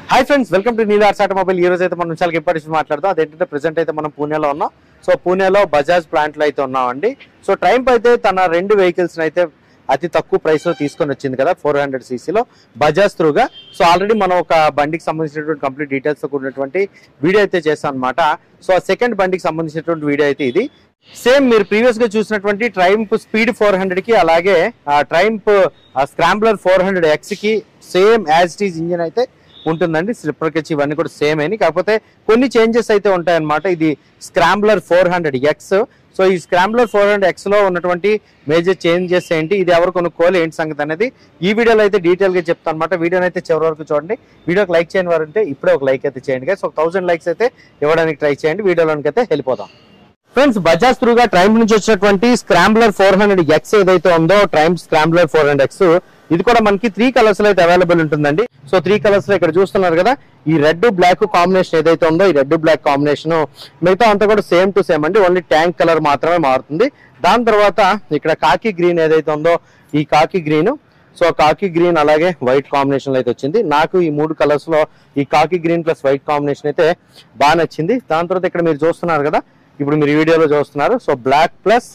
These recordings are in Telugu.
hi friends welcome to Neel arts automobile ఈ రోజు అయితే మనం చాలా ఇంపార్టెంట్ మాట్లాడదాం అదేంటంటే ప్రెసెంట్ అయితే మనం పూణేలో ఉన్నాం సో పూణేలో బజాజ్ ప్లాంట్ లో అయితే ఉన్నామండి సో ట్రైంప్ అయితే తన రెండు వెహికల్స్ అయితే అతి తక్కువ ప్రైస్ లో తీసుకొని వచ్చింది కదా ఫోర్ హండ్రెడ్ సీసీలో బజాజ్ త్రూగా సో ఆల్రెడీ మనం ఒక బండికి సంబంధించినటువంటి కంప్లీట్ డీటెయిల్స్ తో కూడినటువంటి వీడియో అయితే చేస్తాం అనమాట సో ఆ సెకండ్ బండికి సంబంధించినటువంటి వీడియో అయితే ఇది సేమ్ మీరు ప్రీవియస్ గా చూసినటువంటి ట్రైంప్ స్పీడ్ ఫోర్ హండ్రెడ్ కి అలాగే Triumph scrambler four hundred X కి same as it is engine అయితే ఉంటుందండి స్లిప్పర్ కెచ్ ఇవన్నీ కూడా సేమ్ అని కాకపోతే కొన్ని చేంజెస్ అయితే ఉంటాయన్నమాట ఇది scrambler four hundred X so ఈ స్క్రాంబ్లర్ ఫోర్ హండ్రెడ్ ఎక్స్ లో ఉన్నటువంటి మేజర్ చేంజెస్ ఏంటి ఇది ఎవరు కొనుక్కోవాలి ఏంటి సంగతి అనేది ఈ వీడియోలో అయితే డీటెయిల్ గా చెప్తాను అనమాట వీడియోని అయితే చివరి వరకు చూడండి వీడియోకి లైక్ చేయని వారు ఉంటే ఇప్పుడే ఒక లైక్ అయితే చేయండి సో థౌసండ్ లైక్స్ అయితే ఇవ్వడానికి ట్రై చేయండి వీడియోలోనికి అయితే వెళ్ళిపోదాం ఫ్రెండ్స్ బజాజ్ త్రూగా ట్రైమ్ నుంచి వచ్చినటువంటి స్క్రాంబ్లర్ ఫోర్ హండ్రెడ్ ఎక్స్ ఏదైతే ఉందో Triumph scrambler four hundred X ఇది కూడా మనకి త్రీ కలర్స్ లో అయితే అవైలబుల్ ఉంటుందండి సో త్రీ కలర్స్ లో ఇక్కడ చూస్తున్నారు కదా ఈ రెడ్ బ్లాక్ కాంబినేషన్ ఏదైతే ఉందో ఈ రెడ్ బ్లాక్ కాంబినేషన్ మిగతా అంతా కూడా సేమ్ టు సేమ్ అండి ఓన్లీ ట్యాంక్ కలర్ మాత్రమే మారుతుంది దాని తర్వాత ఇక్కడ కాకి గ్రీన్ ఏదైతే ఉందో ఈ khaki green so khaki green అలాగే వైట్ కాంబినేషన్ లో అయితే వచ్చింది నాకు ఈ మూడు కలర్స్ లో ఈ khaki green plus white combination అయితే బాగా నచ్చింది దాని తర్వాత ఇక్కడ మీరు చూస్తున్నారు కదా ఇప్పుడు మీరు ఈ వీడియోలో చూస్తున్నారు సో బ్లాక్ ప్లస్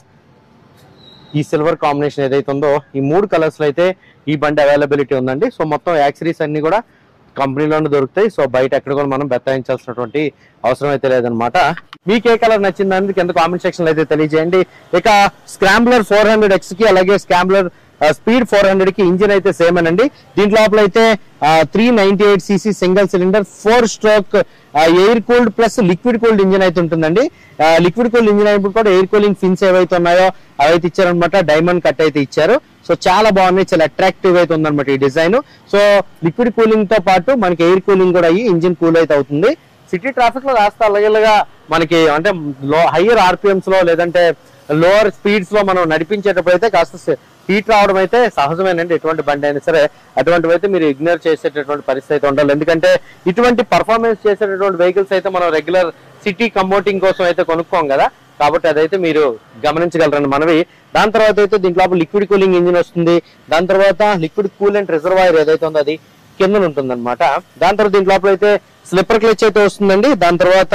ఈ సిల్వర్ కాంబినేషన్ ఏదైతే ఉందో ఈ మూడు కలర్స్ లో అయితే ఈ బండి అవైలబిలిటీ ఉందండి సో మొత్తం యాక్సరీస్ అన్ని కూడా కంపెనీలోనే దొరుకుతాయి సో బయట ఎక్కడ కూడా మనం బెత్తాయించాల్సినటువంటి అవసరం అయితే లేదనమాట మీకు ఏ కలర్ నచ్చిందని కింద కామెంట్ సెక్షన్ లో అయితే తెలియజేయండి ఇక స్క్రాంబ్లర్ ఫోర్ హండ్రెడ్ ఎక్స్ కి అలాగే స్క్రాంబ్లర్ స్పీడ్ ఫోర్ హండ్రెడ్ కి ఇంజిన్ అయితే సేమ్ అనండి దీంట్లో లోపల అయితే three ninety eight CC single cylinder four stroke air cooled plus liquid cooled engine అయితే ఉంటుందండి లిక్విడ్ కూల్డ్ ఇంజిన్ అయినప్పుడు కూడా ఎయిర్ కూలింగ్ ఫిన్స్ ఏవైతే ఉన్నాయో అవైతే ఇచ్చారనమాట డైమండ్ కట్ అయితే ఇచ్చారు సో చాలా బాగున్నాయి చాలా అట్రాక్టివ్ అయితే ఉందన్నమాట ఈ డిజైన్ సో లిక్విడ్ కూలింగ్ తో పాటు మనకి ఎయిర్ కూలింగ్ కూడా అయ్యి ఇంజిన్ కూల్ అయితే అవుతుంది సిటీ ట్రాఫిక్ లో కాస్త అలగలగా మనకి అంటే లో హయ్యర్ ఆర్పిఎంస్ లో లేదంటే లోవర్ స్పీడ్స్ లో మనం నడిపించేటప్పుడు అయితే కాస్త హీట్ రావడం అయితే సహజమేనండి ఎటువంటి బండి అయినా సరే అటువంటివి అయితే మీరు ఇగ్నోర్ చేసేటటువంటి పరిస్థితి అయితే ఉండాలి ఎందుకంటే ఇటువంటి పర్ఫార్మెన్స్ చేసేటటువంటి వెహికల్స్ అయితే మనం రెగ్యులర్ సిటీ కంబోటింగ్ కోసం అయితే కొనుక్కోం కదా కాబట్టి అదైతే మీరు గమనించగలరండి మనవి దాని తర్వాత అయితే దీంట్లో లిక్విడ్ కూలింగ్ ఇంజిన్ వస్తుంది దాని తర్వాత లిక్విడ్ కూలెంట్ రిజర్వాయర్ ఏదైతే ఉందో అది కింద ఉంటుంది అనమాట దాని తర్వాత దీంట్లో అయితే స్లిప్పర్ క్లచ్ అయితే వస్తుందండి దాని తర్వాత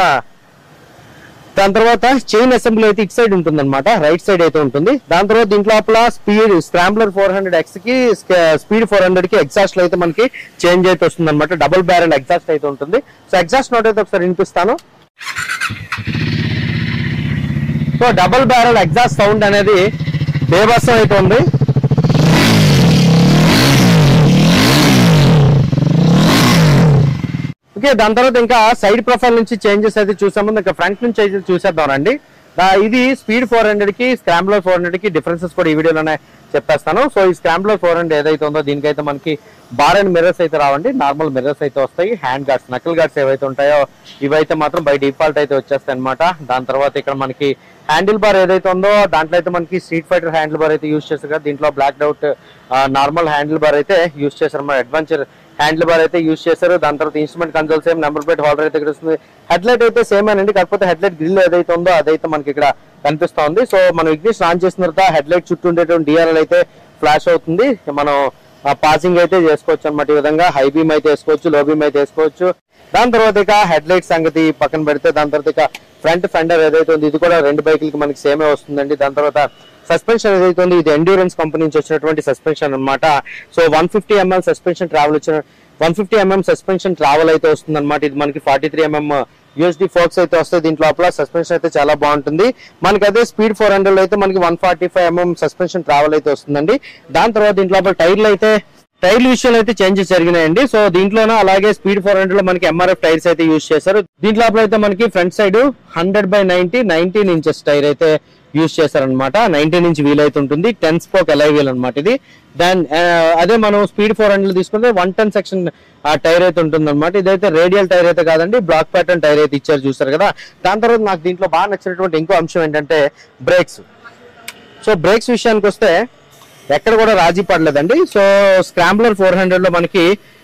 దాని తర్వాత చైన్ అసెంబ్లీ అయితే ఇటు సైడ్ ఉంటుంది అనమాట రైట్ సైడ్ అయితే ఉంటుంది దాని తర్వాత దీంట్లో లోపల speed scrambler four hundred X కి స్పీడ్ ఫోర్ హండ్రెడ్ కి ఎగ్జాస్ట్ అయితే మనకి చేంజ్ అయితే వస్తుంది అనమాట డబుల్ బ్యారెల్ ఎగ్జాస్ట్ అయితే ఉంటుంది సో ఎగ్జాస్ట్ నోట్ అయితే ఒకసారి వినిపిస్తాను so double barrel exhaust sound అనేది బేబస్సం అయితే ఉంది ఓకే దాని తర్వాత ఇంకా సైడ్ ప్రొఫైల్ నుంచి చేంజెస్ అయితే చూసాము ఇంకా ఫ్రంట్ నుంచి అయితే చూసేద్దాం రండి దా- ఇది స్పీడ్ ఫోర్ హండ్రెడ్ కి స్క్రాంబ్లర్ ఫోర్ హండ్రెడ్ కి డిఫరెన్సెస్ కూడా ఈ వీడియోలోనే చెప్పేస్తాను సో ఈ స్క్రాంబ్లర్ ఫోర్ హండ్రెడ్ ఏదైతే ఉందో దీనికైతే మనకి బార్ అండ్ మిర్రర్స్ అయితే రావండి నార్మల్ మిర్రర్స్ అయితే వస్తాయి హ్యాండ్ గార్డ్స్ నకల్ గార్డ్స్ ఏవైతే ఉంటాయో ఇవైతే మాత్రం బై డిఫాల్ట్ అయితే వచ్చేస్తాయి అనమాట దాని తర్వాత ఇక్కడ మనకి హ్యాండిల్ బార్ ఏదైతే ఉందో దాంట్లో అయితే మనకి స్ట్రీట్ ఫైటర్ హ్యాండిల్ బార్ అయితే యూస్ చేస్తారు కదా దీంట్లో block out normal handle bar అయితే యూస్ చేస్తారు అన్నమాట అడ్వెంచర్ హ్యాండిల్ బార్ అయితే యూస్ చేశారు దాని తర్వాత instrument console same number plate holder అయితే ఇక్కడ వస్తుంది హెడ్ లైట్ అయితే సేమ్ అండి కాకపోతే హెడ్ లైట్ గ్రిల్ ఏదైతే ఉందో అదైతే మనకి ఇక్కడ కనిపిస్తా ఉంది సో మనం ఇగ్నిషన్ ఆన్ చేసిన తర్వాత హెడ్ లైట్ చుట్టూ ఉండేటువంటి డిఆర్ఎల్ అయితే ఫ్లాష్ అవుతుంది మనం పాసింగ్ అయితే చేసుకోవచ్చు అనమాట ఈ విధంగా హై బీమ్ అయితే వేసుకోవచ్చు లో బీమ్ అయితే వేసుకోవచ్చు దాని తర్వాత ఇక హెడ్ లైట్ సంగతి పక్కన పెడితే దాని తర్వాత ఇక ఫ్రంట్ ఫెండర్ ఏదైతే ఉంది ఇది కూడా రెండు బైకులకి మనకి సేమే వస్తుందండి దాని తర్వాత సస్పెన్షన్ ఏదైతే ఉంది ఇది ఎండ్యూరెన్స్ కంపెనీ నుంచి వచ్చినటువంటి సస్పెన్షన్ అన్నమాట so one fifty ML suspension travel వచ్చిన one fifty MM suspension travel అయితే వస్తుంది అనమాట ఇది మనకి forty three MM USD forks అయితే వస్తాయి దీంట్లో లోపల సస్పెన్షన్ అయితే చాలా బాగుంటుంది మనకి అదే స్పీడ్ ఫోర్ హండ్రెడ్ అయితే మనకి one forty five MM suspension travel అయితే వస్తుందండి దాని తర్వాత దీంట్లో లోపల టైర్లు అయితే టైర్ల విషయంలో అయితే చేంజెస్ జరిగినాయండి సో దీంట్లోనే అలాగే స్పీడ్ ఫోర్ హండ్రెడ్ లో మనకి ఎంఆర్ఎఫ్ టైర్స్ అయితే యూస్ చేశారు దీంట్లో లోపల అయితే మనకి front side hundred by ninety nineteen inches tyre అయితే యూస్ చేశారనమాట నైన్టీన్ ఇంచ్ వీల్ అయితే ఉంటుంది టెన్ స్పోక్ ఎలై వీల్ అనమాట ఇది దాని అదే మనం స్పీడ్ ఫోర్ హండ్రెడ్ తీసుకుంటే వన్ టెన్ సెక్షన్ ఆ టైర్ అయితే ఉంటుంది అనమాట ఇదైతే రేడియల్ టైర్ అయితే కాదండి బ్లాక్ ప్యాటర్న్ టైర్ అయితే ఇచ్చారు చూసారు కదా దాని తర్వాత నాకు దీంట్లో బాగా నచ్చినటువంటి ఇంకో అంశం ఏంటంటే బ్రేక్స్ సో బ్రేక్స్ విషయానికి వస్తే ఎక్కడ కూడా రాజీ పడలేదండి సో స్క్రాంబ్లర్ ఫోర్ హండ్రెడ్ లో మనకి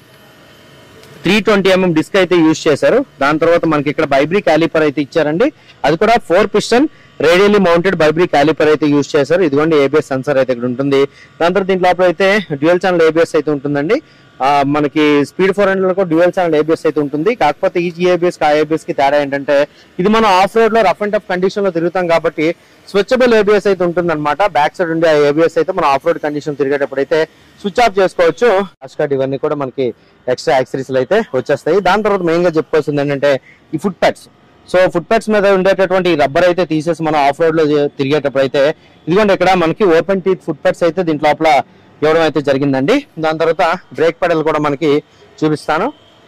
త్రీ ట్వంటీ ఎంఎం డిస్క్ అయితే యూజ్ చేశారు దాని తర్వాత మనకి ఇక్కడ బైబ్రీ క్యాలిపర్ అయితే ఇచ్చారండి అది కూడా four piston radially mounted ByBre caliper అయితే యూజ్ చేశారు ఇదిగోండి ఏబిఎస్ సెన్సర్ అయితే ఇక్కడ ఉంటుంది దాని తర్వాత దీంట్లో లోపల అయితే డ్యూయల్ ఛానల్ ఏబిఎస్ అయితే ఉంటుందండి ఆ, మనకి స్పీడ్ ఫోర్ హండ్రెడ్ లో డ్యూయల్ ఛానల్ ఏబిఎస్ అయితే ఉంటుంది కాకపోతే ఈ ఏబిఎస్ కి ఆ ఏబిఎస్ కి తేడా ఏంటంటే ఇది మనం ఆఫ్ రోడ్ లో రఫ్ అండ్ టఫ్ కండిషన్ లో తిరుగుతాం కాబట్టి స్విచబుల్ ఏబిఎస్ అయితే ఉంటుంది అనమాట బ్యాక్ సైడ్ ఉండే ఆ ఏబిఎస్ అయితే మనం ఆఫ్ రోడ్ కండిషన్ తిరిగేటప్పుడు అయితే స్విచ్ ఆఫ్ చేసుకోవచ్చు కార్డ్ ఇవన్నీ కూడా మనకి ఎక్స్ట్రా యాక్సరీస్ అయితే వచ్చేస్తాయి దాని తర్వాత మెయిన్ గా చెప్పుకోవాల్సింది ఏంటంటే ఈ foot pads so foot pads మీద ఉండేటటువంటి రబ్బర్ అయితే తీసేసి మనం ఆఫ్ రోడ్ లో చే- తిరిగేటప్పుడు అయితే ఇదిగోండి ఇక్కడ మనకి ఓపెన్ టీత్ ఫుట్ ప్యాడ్స్ అయితే దీంట్ లోపల ఇవ్వడం అయితే జరిగిందండి దాని తర్వాత బ్రేక్ పెడల్ కూడా మనకి చూపిస్తాను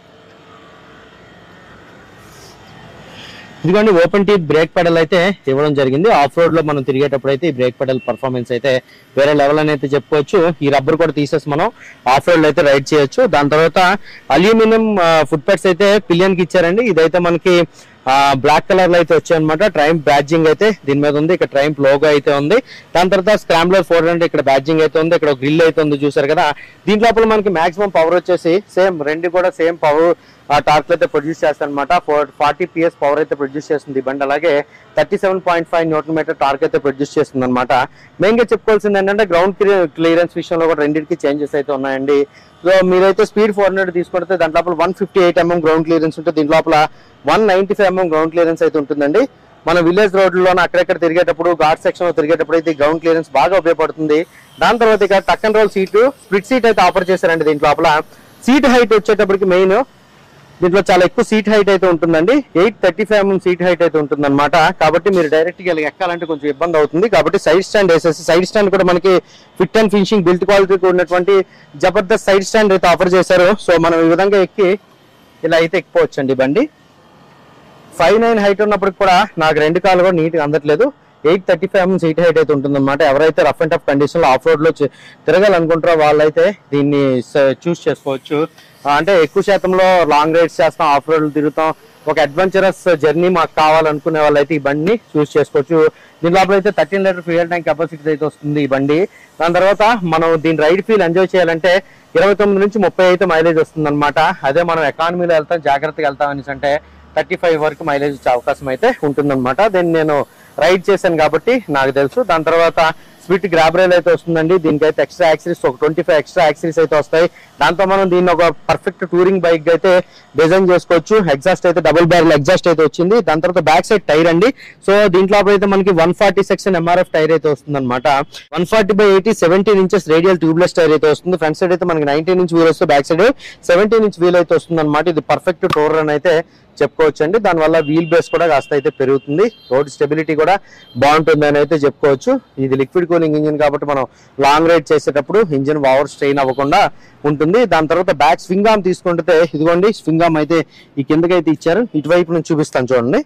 ఇదిగోండి ఓపెన్ టీత్ బ్రేక్ పెడల్ అయితే ఇవ్వడం జరిగింది ఆఫ్ రోడ్ లో మనం తిరిగేటప్పుడు అయితే ఈ బ్రేక్ పెడల్ పర్ఫార్మెన్స్ అయితే వేరే లెవెల్ అని అయితే చెప్పుకోవచ్చు ఈ రబ్బర్ కూడా తీసేసి మనం ఆఫ్ రోడ్ లో అయితే రైడ్ చేయొచ్చు దాని తర్వాత అల్యూమినియం ఫుట్ ప్యాడ్స్ అయితే పిలియన్ కి ఇచ్చారండి ఇదైతే మనకి బ్లాక్ కలర్ లో అయితే వచ్చాయి అనమాట ట్రైమ్ బ్యాడ్జింగ్ అయితే దీని మీద ఉంది ఇక్కడ ట్రైమ్ లోగో అయితే ఉంది దాని తర్వాత స్క్రాంబ్లర్ ఫోర్ హండ్రెడ్ ఇక్కడ బ్యాడ్జింగ్ అయితే ఉంది ఇక్కడ గ్రిల్ అయితే ఉంది చూసారు కదా దీని లోపల మనకి మాక్సిమం పవర్ వచ్చేసి సేమ్ రెండు కూడా సేమ్ పవర్ ఆ టార్క్ అయితే ప్రొడ్యూస్ చేస్తాయి అనమాట ఫోర్ ఫార్టీ పిఎస్ పవర్ అయితే ప్రొడ్యూస్ చేస్తుంది ఈ బండి అలాగే thirty seven point five newton meter torque అయితే ప్రొడ్యూస్ చేస్తుంది అనమాట మెయిన్ గా చెప్పుకోవాల్సింది ఏంటంటే గ్రౌండ్ క్లియరెన్స్ విషయంలో కూడా రెండింటికి చేంజెస్ అయితే ఉన్నాయండి సో మీరైతే స్పీడ్ ఫోర్ హండ్రెడ్ తీసుకుంటే దాంట్ లోపల one fifty eight MM ground clearance ఉంటే దీని లోపల one ninety five MM ground clearance అయితే ఉంటుందండి మన విలేజ్ రోడ్లలో అక్కడెక్కడ తిరిగేటప్పుడు ఘాట్ సెక్షన్ లో తిరిగేటప్పుడు అయితే గ్రౌండ్ క్లియరెన్స్ బాగా ఉపయోగపడుతుంది దాని తర్వాత ఇక tuck and roll seat split seat అయితే ఆఫర్ చేశారండి దీంట్ లోపల సీట్ హైట్ వచ్చేటప్పటికి మెయిన్ దీంట్లో చాలా ఎక్కువ సీట్ హైట్ అయితే ఉంటుందండి eight thirty five MM seat height అయితే ఉంటుంది అనమాట కాబట్టి మీరు డైరెక్ట్ గా ఇలా ఎక్కాలంటే కొంచెం ఇబ్బంది అవుతుంది కాబట్టి సైడ్ స్టాండ్ వేసేసి సైడ్ స్టాండ్ కూడా మనకి fit and finishing built quality ఉన్నటువంటి జబర్దస్త్ సైడ్ స్టాండ్ అయితే ఆఫర్ చేశారు సో మనం ఈ విధంగా ఎక్కి ఇలా అయితే ఎక్కిపోవచ్చు అండి బండి ఫైవ్ నైన్ హైట్ ఉన్నప్పటికి కూడా నాకు రెండు కాళ్ళు కూడా నీట్ గా అందట్లేదు eight thirty five MM seat height అయితే ఉంటుందన్నమాట ఎవరైతే రఫ్ అండ్ టఫ్ కండిషన్ లో ఆఫ్ రోడ్ లో చి- తిరగాలనుకుంటారో వాళ్ళైతే దీన్ని చూస్ చేసుకోవచ్చు ఆ, అంటే ఎక్కువ శాతంలో లాంగ్ రైడ్స్ చేస్తాం ఆఫ్ రోడ్ తిరుగుతాం ఒక అడ్వెంచరస్ జర్నీ మాకు కావాలనుకునే వాళ్ళైతే ఈ బండిని చూస్ చేసుకోవచ్చు దీని లోపల అయితే thirteen litre fuel tank capacity అయితే వస్తుంది ఈ బండి దాని తర్వాత మనం దీని రైడ్ ఫీల్ ఎంజాయ్ చేయాలంటే ఇరవై తొమ్మిది నుంచి ముప్పై అయితే మైలేజ్ వస్తుంది అనమాట అదే మనం ఎకానమీలో వెళ్తాం జాగ్రత్తగా వెళ్తాం అనేసి అంటే థర్టీ ఫైవ్ వరకు మైలేజ్ వచ్చే అవకాశం అయితే ఉంటుందన్నమాట దీన్ని నేను రైడ్ చేశాను కాబట్టి నాకు తెలుసు దాని తర్వాత స్విఫ్ట్ గ్రాబ్ రైల్ అయితే వస్తుందండి దీనికైతే ఎక్స్ట్రా యాక్సరీస్ ఒక ట్వంటీ ఫైవ్ ఎక్స్ట్రా యాక్సరీస్ అయితే వస్తాయి దాంతో మనం దీన్ని ఒక పర్ఫెక్ట్ టూరింగ్ బైక్ అయితే డిజైన్ చేసుకోవచ్చు ఎగ్జాస్ట్ అయితే డబుల్ బ్యారల్ ఎగ్జాస్ట్ అయితే వచ్చింది దాని తర్వాత బ్యాక్ సైడ్ టైర్ అండి సో దీంట్లో అయితే మనకి one forty section MRF tyre అయితే వస్తుంది అనమాట one forty by eighty seventeen inches radial tubeless tyre అయితే వస్తుంది ఫ్రంట్ సైడ్ అయితే మనకి నైన్టీన్ ఇంచ్ వీల్ వస్తుంది back side seventeen inch wheel అయితే వస్తుంది అనమాట ఇది పర్ఫెక్ట్ టూర్ అని అయితే చెప్పుకోవచ్చు అండి దానివల్ల వీల్ బేస్ కూడా కాస్త అయితే పెరుగుతుంది రోడ్ స్టెబిలిటీ కూడా బాగుంటుంది అని అయితే చెప్పుకోవచ్చు ఇది లిక్విడ్ కూలింగ్ ఇంజిన్ కాబట్టి మనం లాంగ్ రైడ్ చేసేటప్పుడు ఇంజిన్ ఓవర్ స్ట్రెయిన్ అవ్వకుండా ఉంటుంది దాని తర్వాత బ్యాక్ స్వింగ్ ఆమ్ తీసుకుంటే ఇదిగోండి స్వింగ్ ఆమ్ అయితే ఈ కిందకైతే ఇచ్చారు ఇటువైపు నుంచి చూపిస్తాను చూడండి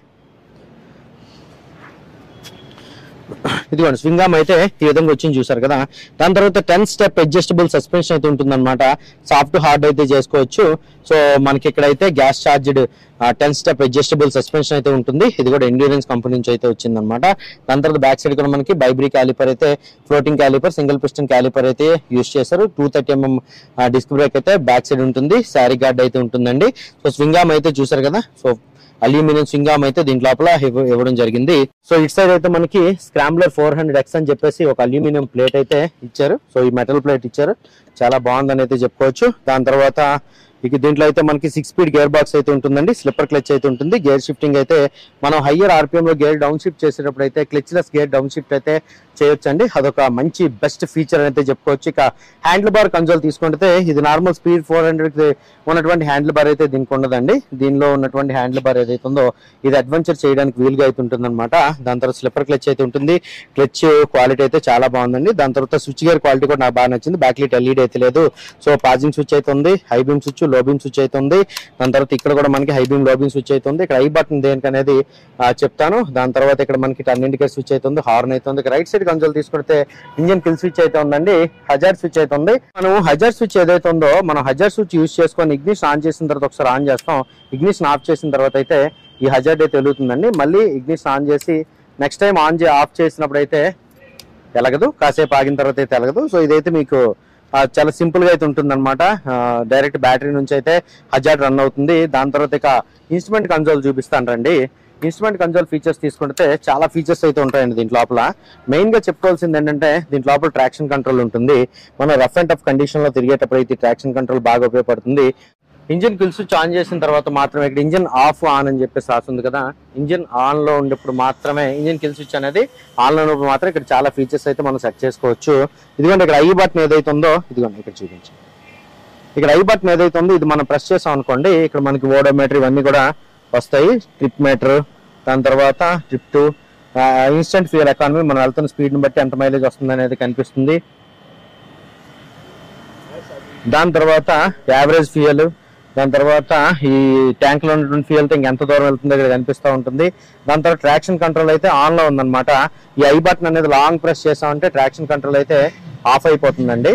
ఇదిగోండి స్వింగ్ ఆమ్ అయితే ఈ విధంగా వచ్చింది చూసారు కదా దాని తర్వాత టెన్ స్టెప్ అడ్జస్టబుల్ సస్పెన్షన్ అయితే ఉంటుందన్నమాట సాఫ్ట్ హార్డ్ అయితే చేసుకోవచ్చు సో మనకి ఇక్కడైతే gas charged ten step adjustable suspension అయితే ఉంటుంది ఇది కూడా ఎండ్యూరెన్స్ కంపెనీ నుంచి అయితే వచ్చిందన్నమాట దాని తర్వాత బ్యాక్ సైడ్ కూడా మనకి బైబ్రీ క్యాలిపర్ అయితే floating caliper single piston caliper అయితే యూస్ చేశారు two thirty MM disc brake అయితే బ్యాక్ సైడ్ ఉంటుంది శారీ గార్డ్ అయితే ఉంటుందండి సో స్వింగ్ ఆమ్ అయితే చూసారు కదా సో అల్యూమినియం స్వింగామ్ అయితే దీంట్ లోపల ఇవ్వ- ఇవ్వడం జరిగింది సో ఇట్ సైడ్ అయితే మనకి స్క్రాంబ్లర్ ఫోర్ హండ్రెడ్ ఎక్స్ అని చెప్పేసి ఒక అల్యూమినియం ప్లేట్ అయితే ఇచ్చారు సో ఈ మెటల్ ప్లేట్ ఇచ్చారు చాలా బాగుందని అయితే చెప్పుకోవచ్చు దాని తర్వాత ఇక దీంట్లో అయితే మనకి సిక్స్ స్పీడ్ గేర్ బాక్స్ అయితే ఉంటుందండి స్లిప్పర్ క్లచ్ అయితే ఉంటుంది గేర్ షిఫ్టింగ్ అయితే మనం హయ్యర్ ఆర్పిఎం లో గేర్ డౌన్ షిఫ్ట్ చేసేటప్పుడు అయితే క్లచ్లెస్ గేర్ డౌన్ షిఫ్ట్ అయితే చేయొచ్చండి అదొక మంచి బెస్ట్ ఫీచర్ అయితే చెప్పుకోవచ్చు ఇక హ్యాండిల్ బార్ కన్సోల్ తీసుకుంటే ఇది నార్మల్ స్పీడ్ ఫోర్ హండ్రెడ్ ఉన్నటువంటి హ్యాండిల్ బార్ అయితే దీనికి ఉండదండి దీనిలో ఉన్నటువంటి హ్యాండిల్ బార్ ఏదైతే ఉందో ఇది అడ్వెంచర్ చేయడానికి వీలుగా అయితే ఉంటుంది అనమాట దాని తర్వాత స్లిప్పర్ క్లచ్ అయితే ఉంటుంది క్లచ్ క్వాలిటీ అయితే చాలా బాగుందండి దాని తర్వాత స్విచ్ గేర్ క్వాలిటీ కూడా నాకు బాగా నచ్చింది బ్యాక్ లైట్ ఎల్ఈడి అయితే లేదు సో పాజింగ్ స్విచ్ అయితే ఉంది high beam switch low beam switch అయితే ఉంది దాని తర్వాత ఇక్కడ కూడా మనకి high beam low beam switch అయితే ఉంది ఇక్కడ ఐ బటన్ దేనికి అనేది ఆ, చెప్తాను దాని తర్వాత ఇక్కడ మనకి టర్న్ ఇండికేటర్ స్విచ్ అయితే ఉంది హార్న్ అయితే ఉంది రైట్ సైడ్ కన్సోల్ తీసుకుంటే ఇంజిన్ కిల్ స్విచ్ అయితే ఉందండి హజార్ స్విచ్ అయితే ఉంది మనం హజార్ స్విచ్ ఏదైతే ఉందో మనం హజార్ స్విచ్ యూస్ చేసుకొని ఇగ్నిషన్ ఆన్ చేసిన తర్వాత ఒకసారి ఆన్ చేస్తాం ఇగ్నిషన్ ఆఫ్ చేసిన తర్వాత అయితే ఈ హజార్డ్ అయితే వెలుగుతుందండి మళ్ళీ ఇగ్నిషన్ ఆన్ చేసి నెక్స్ట్ టైం ఆన్ చే ఆఫ్ చేసినప్పుడు అయితే తెలగదు కాసేపు ఆగిన తర్వాత అయితే తెలగదు సో ఇదైతే మీకు ఆ, చాలా సింపుల్ గా అయితే ఉంటుంది అనమాట డైరెక్ట్ బ్యాటరీ నుంచి అయితే హజార్డ్ రన్ అవుతుంది దాని తర్వాత ఇక ఇన్స్ట్రుమెంట్ కన్సోల్ చూపిస్తాను రండి ఇన్స్ట్రుమెంట్ కన్సోల్ ఫీచర్స్ తీసుకుంటే చాలా ఫీచర్స్ అయితే ఉంటాయండి దీంట్ లోపల మెయిన్ గా చెప్పుకోవాల్సింది ఏంటంటే దీంట్ లోపల ట్రాక్షన్ కంట్రోల్ ఉంటుంది మనం రఫ్ అండ్ టఫ్ కండిషన్ లో తిరిగేటప్పుడు అయితే ట్రాక్షన్ కంట్రోల్ బాగా ఉపయోగపడుతుంది ఇంజిన్ కిల్ స్విచ్ ఆన్ చేసిన తర్వాత మాత్రమే ఇక్కడ ఇంజిన్ ఆఫ్ ఆన్ అని చెప్పేసి రాస్తుంది కదా ఇంజిన్ ఆన్ లో ఉండేప్పుడు మాత్రమే ఇంజిన్ కిల్ స్విచ్ అనేది ఆన్ లో ఉన్నప్పుడు మాత్రం ఇక్కడ చాలా ఫీచర్స్ అయితే మనం సెట్ చేసుకోవచ్చు ఇదిగోండి ఇక్కడ ఐ బటన్ ఏదైతే ఉందో ఇదిగోండి ఇక్కడ చూపించండి ఇక్కడ ఐ బటన్ ఏదైతే ఉందో ఇది మనం ప్రెస్ చేసాం అనుకోండి ఇక్కడ మనకి ఓడోమీటర్ ఇవన్నీ కూడా వస్తాయి ట్రిప్ మీటర్ దాని తర్వాత trip two instant fuel economy మనం వెళ్తున్న స్పీడ్ ని బట్టి ఎంత మైలేజ్ వస్తుంది అనేది కనిపిస్తుంది దాని తర్వాత యావరేజ్ ఫ్యూయల్ దాని తర్వాత ఈ ట్యాంక్ లో ఉన్నటువంటి ఫ్యూయల్ తో ఇంకెంత దూరం వెళ్తుందో ఇక్కడ కనిపిస్తూ ఉంటుంది దాని తర్వాత ట్రాక్షన్ కంట్రోల్ అయితే ఆన్ లో ఉందన్నమాట ఈ ఐ బటన్ అనేది లాంగ్ ప్రెస్ చేసామంటే ట్రాక్షన్ కంట్రోల్ అయితే ఆఫ్ అయిపోతుందండి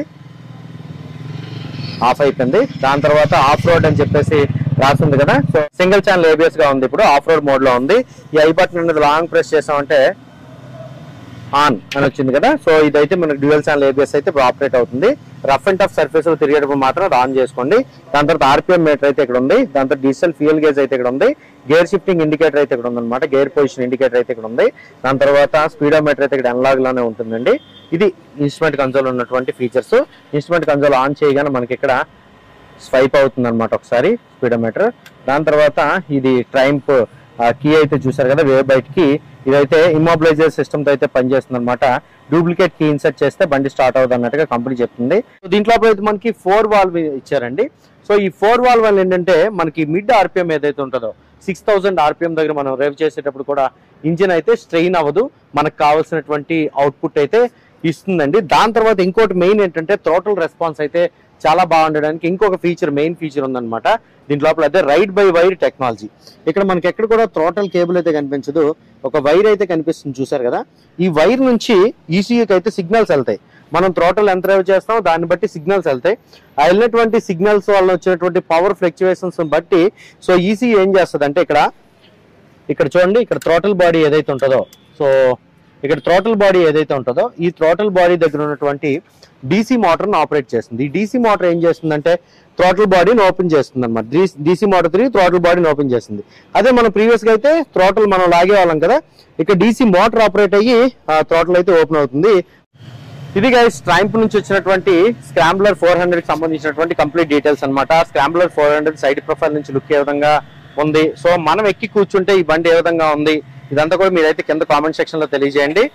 ఆఫ్ అయిపోయింది దాని తర్వాత ఆఫ్ రోడ్ అని చెప్పేసి రాస్తుంది కదా సో సింగిల్ ఛానల్ ఏబిఎస్ గా ఉంది ఇప్పుడు ఆఫ్ రోడ్ మోడ్ లో ఉంది ఈ ఐ బటన్ అనేది లాంగ్ ప్రెస్ చేసామంటే ఆన్ అని వచ్చింది కదా సో ఇదైతే మనకు డ్యూయల్ ఛానల్ ఏబిఎస్ అయితే ఇప్పుడు ఆపరేట్ అవుతుంది రఫ్ అండ్ టఫ్ సర్ఫేస్ లో తిరిగేటప్పుడు మాత్రం అది ఆన్ చేసుకోండి దాని తర్వాత ఆర్పిఎం మీటర్ అయితే ఇక్కడ ఉంది దాని తర్వాత డీజిల్ ఫ్యూయల్ గేజ్ అయితే ఇక్కడ ఉంది గేర్ షిఫ్టింగ్ ఇండికేటర్ అయితే ఇక్కడ ఉందన్నమాట గేర్ పొజిషన్ ఇండికేటర్ అయితే ఇక్కడ ఉంది దాని తర్వాత స్పీడోమీటర్ అయితే ఇక్కడ అనలాగ్ లోనే ఉంటుందండి ఇది ఇన్స్ట్రుమెంట్ కన్సోల్ ఉన్నటువంటి ఫీచర్స్ ఇన్స్ట్రుమెంట్ కన్సోల్ ఆన్ చేయగానే మనకి ఇక్కడ స్వైప్ అవుతుంది అనమాట ఒకసారి స్పీడోమీటర్ దాని తర్వాత ఇది ట్రైంప్ కీ అయితే చూసారు కదా వేవ్ బైట్ కి ఇదైతే ఇమ్మోబిలైజర్ సిస్టమ్ తో అయితే పనిచేస్తుంది అనమాట డూప్లికేట్ కీ ఇన్సర్ట్ చేస్తే బండి స్టార్ట్ అవుతుంది అన్నట్టుగా కంపెనీ చెప్తుంది సో దీంట్లో అయితే మనకి ఫోర్ వాల్వ్ ఇచ్చారండి సో ఈ ఫోర్ వాల్వ్ వల్ల ఏంటంటే మనకి మిడ్ ఆర్పిఎం ఏదైతే ఉంటుందో సిక్స్ థౌసండ్ ఆర్పిఎం దగ్గర మనం రేవ్ చేసేటప్పుడు కూడా ఇంజిన్ అయితే స్ట్రెయిన్ అవ్వదు మనకు కావాల్సినటువంటి అవుట్పుట్ అయితే ఇస్తుందండి దాని తర్వాత ఇంకోటి మెయిన్ ఏంటంటే టోటల్ రెస్పాన్స్ అయితే చాలా బాగుండడానికి ఇంకొక ఫీచర్ మెయిన్ ఫీచర్ ఉందన్నమాట దీని లోపల అయితే రైడ్ బై వైర్ టెక్నాలజీ ఇక్కడ మనకి ఎక్కడ కూడా థ్రోటల్ కేబుల్ అయితే కనిపించదు ఒక వైర్ అయితే కనిపిస్తుంది చూసారు కదా ఈ వైర్ నుంచి ఈసీయూకి అయితే సిగ్నల్స్ వెళ్తాయి మనం థ్రోటల్ ఎంత డ్రైవ్ చేస్తామో దాన్ని బట్టి సిగ్నల్స్ వెళ్తాయి ఆ వెళ్ళినటువంటి సిగ్నల్స్ వల్ల వచ్చినటువంటి పవర్ ఫ్లక్చువేషన్స్ బట్టి సో ఈసీ ఏం చేస్తుంది అంటే ఇక్కడ ఇక్కడ చూడండి ఇక్కడ థ్రోటల్ బాడీ ఏదైతే ఉంటుందో సో ఇక్కడ థ్రోటల్ బాడీ ఏదైతే ఉంటుందో ఈ థ్రోటల్ బాడీ దగ్గర ఉన్నటువంటి డీసీ మోటార్ని ఆపరేట్ చేస్తుంది ఈ డీసీ మోటార్ ఏం చేస్తుందంటే థ్రోటల్ బాడీని ఓపెన్ చేస్తుంది అనమాట డీసీ మోటార్ తిరిగి థ్రోటల్ బాడీని ఓపెన్ చేస్తుంది అదే మనం ప్రీవియస్ గా అయితే థ్రోటల్ మనం లాగే వాళ్ళం కదా ఇక్కడ డీసీ మోటార్ ఆపరేట్ అయ్యి థ్రోటల్ అయితే ఓపెన్ అవుతుంది ఇది గైస్ ట్రైంప్ నుంచి వచ్చినటువంటి స్క్రాంబ్లర్ ఫోర్ హండ్రెడ్ కి సంబంధించినటువంటి కంప్లీట్ డీటెయిల్స్ అన్నమాట scrambler four hundred side profile నుంచి లుక్ ఏ విధంగా ఉంది సో మనం ఎక్కి కూర్చుంటే ఈ బండి ఏ విధంగా ఉంది ఇదంతా కూడా మీరైతే కింద కామెంట్ సెక్షన్ లో తెలియజేయండి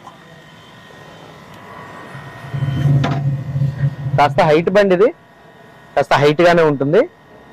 కాస్త హైట్ బండి ఇది కాస్త హైట్ గానే ఉంటుంది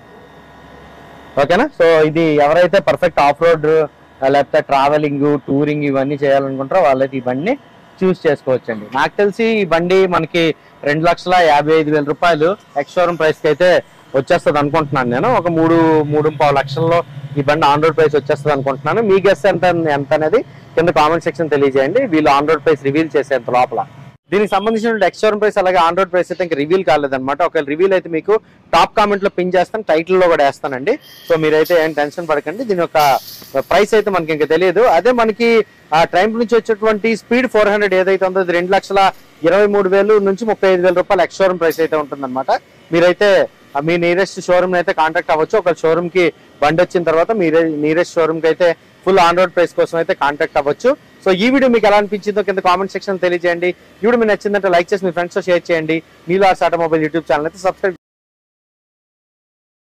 ఓకేనా సో ఇది ఎవరైతే పర్ఫెక్ట్ ఆఫ్ రోడ్ లేకపోతే ట్రావెలింగ్ టూరింగ్ ఇవన్నీ చేయాలనుకుంటారో వాళ్ళైతే ఈ బండిని చూస్ చేసుకోవచ్చండి నాకు తెలిసి ఈ బండి మనకి రెండు లక్షల యాభై ఐదు వేల రూపాయలు ఎక్స్ షోరూమ్ ప్రైస్ కి అయితే వచ్చేస్తుంది అనుకుంటున్నాను నేను ఒక మూడు మూడు పావు లక్షల్లో ఈ బండి ఆన్ రోడ్ ప్రైస్ వచ్చేస్తుంది అనుకుంటున్నాను మీ గెస్ ఎంత ఎంత అనేది కింద కామెంట్ సెక్షన్ తెలియజేయండి వీళ్ళు ఆన్ రోడ్ ప్రైస్ రివీల్ చేసేంత లోపల దీనికి సంబంధించిన ఎక్స్టోరన్ ప్రైస్ అలాగే ఆన్ రోడ్ ప్రైస్ అయితే ఇంకా రివీల్ కాలేదన్నమాట ఒకవేళ రివీల్ అయితే మీకు టాప్ కామెంట్ లో పిన్ చేస్తాను టైటిల్ లో కూడా వేస్తానండి సో మీరైతే ఏం టెన్షన్ పడకండి దీని యొక్క ప్రైస్ అయితే మనకి ఇంకా తెలియదు అదే మనకి ఆ ట్రైన్ నుంచి వచ్చేటువంటి స్పీడ్ ఫోర్ హండ్రెడ్ ఏదైతే ఉందో అది రెండు లక్షల ఇరవై మూడు వేలు నుంచి ముప్పై ఐదు వేల రూపాయలు ఎక్స్ షోరూమ్ ప్రైస్ అయితే ఉంటుందన్నమాట మీరైతే ఆ మీ నియరెస్ట్ షోరూమ్ అయితే కాంటాక్ట్ అవ్వచ్చు ఒక షోరూమ్ కి బండి వచ్చిన తర్వాత మీ నియరెస్ట్ షోరూమ్ కి అయితే ఫుల్ ఆన్ రోడ్ ప్రైస్ కోసం అయితే కాంటాక్ట్ అవ్వచ్చు సో ఈ వీడియో మీకు ఎలా అనిపించిందో కింద కామెంట్ సెక్షన్ తెలియజేయండి ఈ వీడియో మీకు నచ్చిందంటే లైక్ చేసి మీ ఫ్రెండ్స్ తో షేర్ చేయండి మీలో ఆర్స్ ఆటోమొబైల్ యూట్యూబ్ ఛానల్ అయితే సబ్స్క్రైబ్